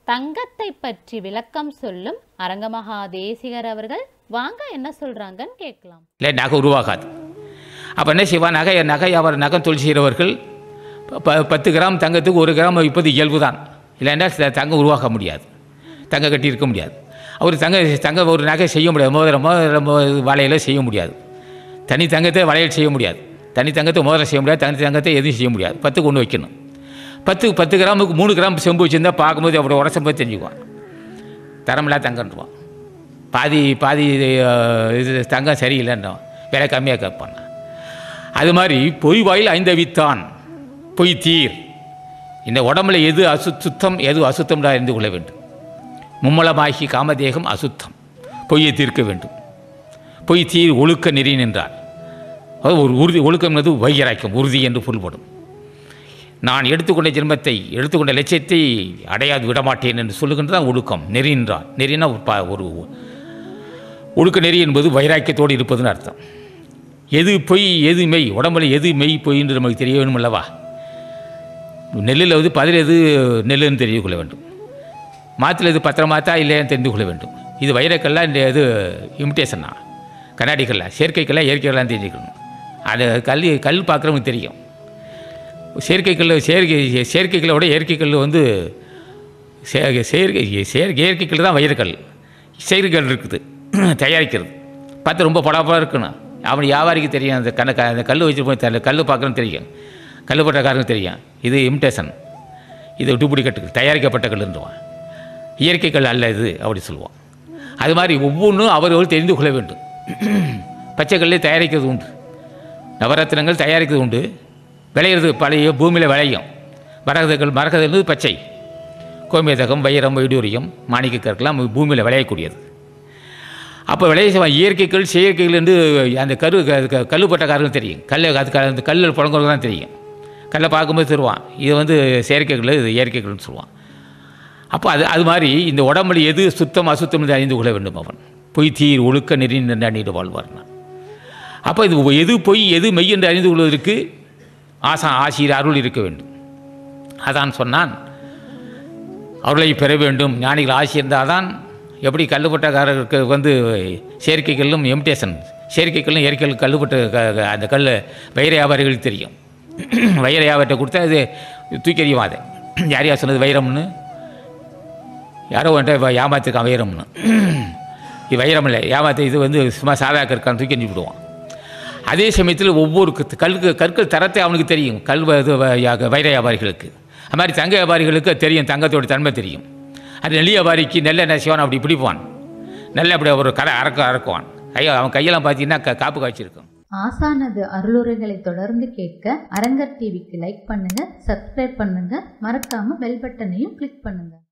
தங்கத்தை பற்றி விளக்கம் சொல்லும் அரங்கமகா தேசிகர் அவர்கள் வாங்க என்ன சொல்றாங்கன்னு கேட்கலாம் இல்லை நகை உருவாகாது அப்போ என்ன செய்வான் நகை நகை அவர் நகம் தொழில் செய்கிறவர்கள் ப பத்து கிராம் தங்கத்துக்கு ஒரு கிராம் வைப்பது இயல்பு தான் இல்லைன்னா த- தங்கம் உருவாக்க முடியாது தங்க கட்டி இருக்க முடியாது அவர் தங்க தங்க ஒரு நகை செய்ய முடியாது மோதிரம் மோதிரம் மோ- வளையல செய்ய முடியாது தனி தங்கத்தை வளையல் செய்ய முடியாது தனி தங்கத்தை மோதிரம் செய்ய முடியாது தனி தங்கத்தை எதுவும் செய்ய முடியாது பத்து கொண்டு வைக்கணும் பத்து பத்து கிராமுக்கு மூணு கிராம் செம்பு வச்சுருந்தா பார்க்கும்போது அப்படி உடச்சம் போய் தெரிஞ்சுக்குவான் தரமில்லா தங்கன்றுவான் பாதி பாதி அஹ், இது தங்கம் சரியில்லைன்றான் விலை கம்மியாக கேட்பான் அது மாதிரி பொய் வாயில் ஐந்தவித்தான் பொய் தீர் இந்த உடம்புல எது அசு சுத்தம் எது அசுத்தம் அறிந்து கொள்ள வேண்டும் மும்மலமாகி காமதேகம் அசுத்தம் பொய்யை தீர்க்க வேண்டும் பொய் தீர் ஒழுக்க நெறி நின்றார் அது ஒரு உறுதி ஒழுக்கம் என்பது வையராய்க்கும் உறுதி என்று பொருள்படும் நான் எடுத்துக்கொண்ட ஜென்மத்தை எடுத்துக்கொண்ட லட்சியத்தை அடையாது விடமாட்டேன் என்று சொல்லுகின்றதான் ஒழுக்கம் நெறி என்றார் நெறினா ஒரு ப- ஒரு ஒழுக்க நெறி என்பது வைராக்கியத்தோடு இருப்பதுன்னு அர்த்தம் எது பொய் எது மெய் உடம்புல எது மெய் பொய் என்று நமக்கு தெரிய வேணும் அல்லவா நெல்லில் வந்து பதில் எது நெல்லுன்னு தெரிந்து கொள்ள வேண்டும் மாத்தில் எது பத்திரம் மாத்தா இல்லையான்னு தெரிந்து கொள்ள வேண்டும் இது வைரக்கல்லாம் இந்த இது இமிட்டேஷனா கண்ணாடிக்கல்ல செயற்கைக்கெல்லாம் இயற்கைக்கெல்லாம் தெரிஞ்சுக்கணும் அது கல் கல் பார்க்குறவங்களுக்கு தெரியும் செயற்கைக்கல் செயற்கை செயற்கைக்கல்லோட இயற்கைக்கல் வந்து சே- செயற்கை செயற்கை இயற்கைக்கல் தான் வைரக்கல் செயற்கைக்கல் இருக்குது தயாரிக்கிறது பார்த்து ரொம்ப படாப்படாக இருக்கணும் அவன் வியாபாரிக்கு தெரியும் அந்த கண்ணை க- அந்த கல் வச்சுட்டு போய் தர கல் பார்க்குறன்னு தெரியும் கல் போட்டக்காரனுக்கு தெரியும் இது இமிட்டேஷன் இது டூப்ளிகேட்டுகள் தயாரிக்கப்பட்ட கல்லுன்றுவான் இயற்கை கல் அல்ல இது அப்படி சொல்லுவான் அது மாதிரி ஒவ்வொன்றும் அவர்கள் தெரிந்து கொள்ள வேண்டும் பச்சை கல்லே தயாரிக்கிறது உண்டு நவரத்தினங்கள் தயாரிக்கிறது உண்டு விளையிறது பழைய பூமியில் விளையும் மரகதங்கள் மரகதங்கள் பச்சை கோமியதகம் வைரம் வைடூரியம் மாணிக்க கற்கெல்லாம் பூமியில் விளையக்கூடியது அப்போ விளைய செய்வான் இயற்கைகள் செயற்கைகள் என்று அந்த கரு க- க- கல்லுப்பட்டக்காரர்கள் தெரியும் கல் அது க- அந்த கல்லில் புழங்குறது தான் தெரியும் கல்லை பார்க்கும்போது தருவான் இது வந்து செயற்கைகள் இது இயற்கைகள்னு சொல்லுவான் அப்போ அது அது மாதிரி இந்த உடம்புல எது சுத்தம் அசுத்தம் என்று அறிந்து கொள்ள வேண்டும் அவன் பொய் தீர் ஒழுக்க நெறி நின்று வாழ்வார்னா அப்போ இது எது பொய் எது மெய் என்று அறிந்து கொள்வதற்கு ஆசா ஆசிரியர் அருள் இருக்க வேண்டும் அதான் சொன்னான் அருளை பெற வேண்டும் ஞானிகள் ஆசி இருந்தால் தான் எப்படி கல்லுப்பட்டக்காரருக்கு வந்து செயற்கைகளும் எமிட்டேஷன் செயற்கைகளும் இயற்கைகள் கல்லுப்பட்ட க- க- அந்த கல் வைர வியாபாரிகளுக்கு தெரியும் வைர வியாபாரிட்ட கொடுத்தா அது தூக்கி எறியும் அதை யார் யார் சொன்னது வைரம்னு யாரோ வந்துட்டு ஏமாத்திருக்கான் வைரம்னு இது வைரம் இல்லை ஏமாத்து இது வந்து சும்மா சாதாக்க இருக்கான்னு தூக்கி எறிஞ்சு விடுவான் அதே சமயத்தில் ஒவ்வொரு கத்து- கல்கு கற்கள் தரத்தை அவனுக்கு தெரியும் கல் வ- இது வ- யா- வைர வியாபாரிகளுக்கு அது மாதிரி தங்க வியாபாரிகளுக்கு தெரியும் தங்கத்தோட தன்மை தெரியும் அது நெல் வியாபாரிக்கு நெல்லை என்ன செய்வான் அப்படி பிடிப்பான் நெல்லை அப்படி ஒரு கடை அறக்க அறக்குவான் ஐயோ அவன் கையெல்லாம் பார்த்தீங்கன்னா க- காப்பு காய்ச்சிருக்கும் ஆசானது அருளுரைகளை தொடர்ந்து கேட்க அரங்கர் டிவிக்கு லைக் பண்ணுங்க சப்ஸ்கிரைப் பண்ணுங்க மறக்காம பெல் பட்டனையும் கிளிக் பண்ணுங்க